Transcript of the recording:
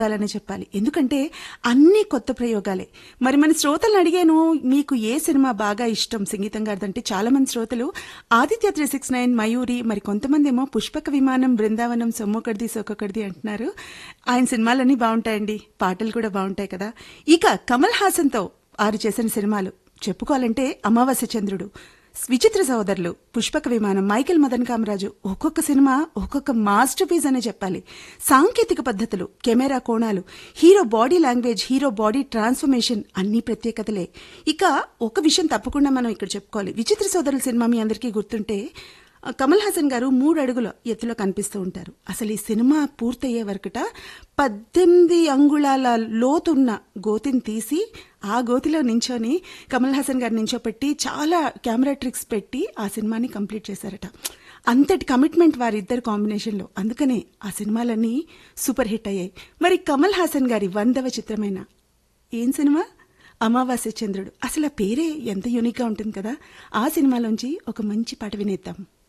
అని చెప్పాలి ఎందుకంటే అన్ని కొత్త ప్రయోగాలే మరి మన శ్రోతలను అడిగాను మీకు ఏ సినిమా బాగా ఇష్టం సంగీతం గారిదంటే చాలా మంది శ్రోతలు Aditya three six nine Mayuri మరి కొంతమంది ఏమో పుష్పక విమానం బృందావనం సొమ్మొకటిది సొక్కడిది అంటున్నారు ఆయన సినిమాలన్నీ బాగుంటాయండి పాటలు కూడా బాగుంటాయి కదా ఇక కమల్ హాసన్తో ఆరు చేసిన సినిమాలు చెప్పుకోవాలంటే అమావాస్య చంద్రుడు విచిత్ర సోదరులు పుష్పక విమానం మైకేల్ మదన్ కామరాజు ఒక్కొక్క సినిమా ఒక్కొక్క మాస్టర్ పీస్ అనే చెప్పాలి సాంకేతిక పద్ధతులు కెమెరా కోణాలు hero body language hero body transformation అన్ని ప్రత్యేకతలే ఇక ఒక విషయం తప్పకుండా మనం ఇక్కడ చెప్పుకోవాలి విచిత్ర సోదరుల సినిమా మీ అందరికీ గుర్తుంటే ఆ, కమల్ హాసన్ గారు మూడు అడుగుల ఎత్తులో కనిపిస్తూ ఉంటారు అసలు ఈ సినిమా పూర్తయ్యే వరకుట పద్దెనిమిది అంగుళాల లోతున్న గోతిని తీసి ఆ గోతిలో నించొని కమల్ హాసన్ గారు నించోపెట్టి చాలా కెమెరా ట్రిక్స్ పెట్టి ఆ సినిమాని కంప్లీట్ చేశారట అంతటి కమిట్మెంట్ వారిద్దరు కాంబినేషన్లో అందుకనే ఆ సినిమాలన్నీ సూపర్ హిట్ అయ్యాయి మరి కమల్ హాసన్ గారి వందవ చిత్రమైన ఏం సినిమా అమావాస్య చంద్రుడు అసలు ఆ పేరే ఎంత యూనిక్గా ఉంటుంది కదా ఆ సినిమాలోంచి ఒక మంచి పాట వినేద్దాం